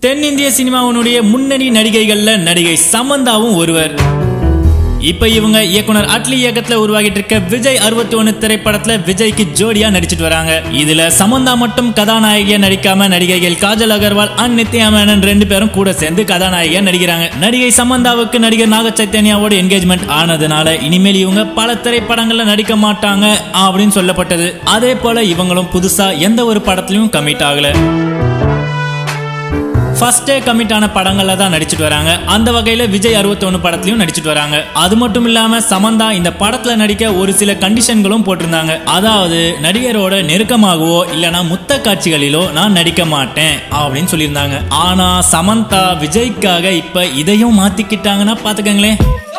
தென்னிந்திய சினிமாவினுடைய முன்னணி நடிகைகள்ல நடிகை சமந்தாவும் ஒருவர் இப்ப இவங்க இயக்குனர் அட்லி இயக்கத்துல உருவாகிட்டு இருக்க விஜய் அறுபத்தி ஒன்னு திரைப்படத்துல விஜய்க்கு ஜோடியா நடிச்சிட்டு வராங்க இதுல சமந்தா மட்டும் கதாநாயகியா நடிக்காம நடிகைகள் காஜல் அகர்வால் அண்ட் நித்யா மேனன் ரெண்டு பேரும் கூட சேர்ந்து கதாநாயகியா நடிக்கிறாங்க நடிகை சமந்தாவுக்கு நடிகர் நாக சைத்தன்யாவோட என்கேஜ்மெண்ட் ஆனதுனால இனிமேல் இவங்க பல திரைப்படங்கள்ல நடிக்க மாட்டாங்க அப்படின்னு சொல்லப்பட்டது அதே போல இவங்களும் புதுசா எந்த ஒரு படத்துலயும் கமிட் ஆகல ஃபர்ஸ்டே கமிட் ஆன படங்கள்ல தான் நடிச்சிட்டு வராங்க அந்த வகையில விஜய் 61 படத்துலயும் நடிச்சிட்டு வராங்க அது மட்டும் இல்லாம சமந்தா இந்த படத்துல நடிக்க ஒரு சில கண்டிஷன்களும் போட்டிருந்தாங்க அதாவது நடிகரோட நெருக்கமாகவோ இல்லனா முத்த காட்சிகளிலோ நான் நடிக்க மாட்டேன் அப்படின்னு சொல்லியிருந்தாங்க ஆனா சமந்தா விஜய்க்காக இப்ப இதையும் மாத்திக்கிட்டாங்கன்னா பாத்துக்கங்களேன்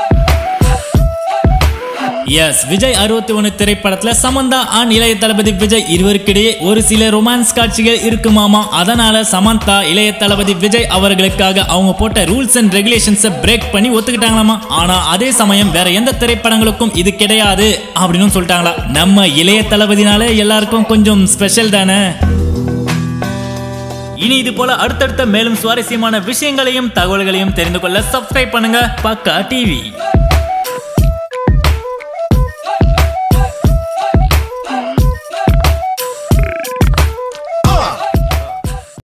எஸ் விஜய் அறுபத்தி ஒன்று திரைப்படத்துல சமந்தா ஆண் இளைய தளபதி விஜய் இருவருக்கிடையே ஒரு சில ரொமான்ஸ் காட்சிகள் இருக்குமாமா அதனால சமந்தா இளைய தளபதி விஜய் அவர்களுக்காக அவங்க போட்ட ரூல்ஸ் அண்ட் ரெகுலேஷன்ஸை பிரேக் பண்ணி ஒத்துக்கிட்டாங்களாமா ஆனா அதே சமயம் வேற எந்த திரைப்படங்களுக்கும் இது கிடையாது அப்படின்னு சொல்லிட்டாங்களா நம்ம இளைய தளபதினாலே எல்லாருக்கும் கொஞ்சம் ஸ்பெஷல் தானே இனி இது போல அடுத்தடுத்த மேலும் சுவாரஸ்யமான விஷயங்களையும் தகவல்களையும் தெரிந்து கொள்ள சப்ஸ்கிரைப் பண்ணுங்க பக்கா டிவி